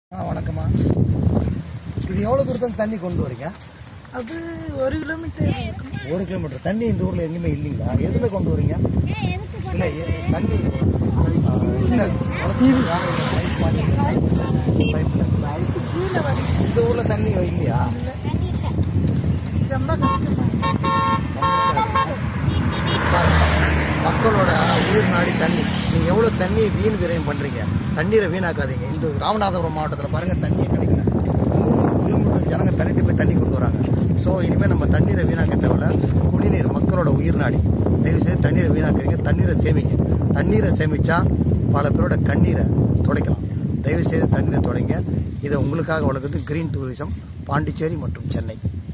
ஆ வணக்கம்மா இது எவ்வளோ தூரத்துக்கு தண்ணி கொண்டு வரீங்க அது ஒரு கிலோமீட்டர் இருக்கும் ஒரு கிலோமீட்டர் தண்ணி இந்த ஊரில் எங்கேயுமே இல்லைங்களா எதில் கொண்டு வரீங்க இல்லை எ- தண்ணி ஆ, இல்லை குளத்துல pipe மாதிரி pipe ல. கீழே வந்து இந்த ஊரில் தண்ணி இல்லையா ரொம்ப கஷ்டமா மக்களோட உயிர் நாடி தண்ணி நீங்கள் எவ்வளோ தண்ணியை வீண் விரயம் பண்ணுறீங்க தண்ணீரை வீணாக்காதீங்க இந்த ராமநாதபுரம் மாவட்டத்தில் பாருங்கள் தண்ணியே கிடைக்கல மூணு கிலோமீட்டர் ஜனங்க தள்ளிட்டு போய் தண்ணி கொண்டு வராங்க ஸோ இனிமேல் நம்ம தண்ணீரை வீணாக்க தேவையில்ல குடிநீர் மக்களோட உயிர் நாடி தயவு செய்து தண்ணீரை வீணாக்குறீங்க தண்ணீரை சேமிங்க தண்ணீரை சேமிச்சா பல பேரோட கண்ணீரை துடைக்கலாம் தயவு செய்து தண்ணீரை தொடங்க இதை உங்களுக்காக வளர்க்குறது கிரீன் டூரிசம் பாண்டிச்சேரி மற்றும் சென்னை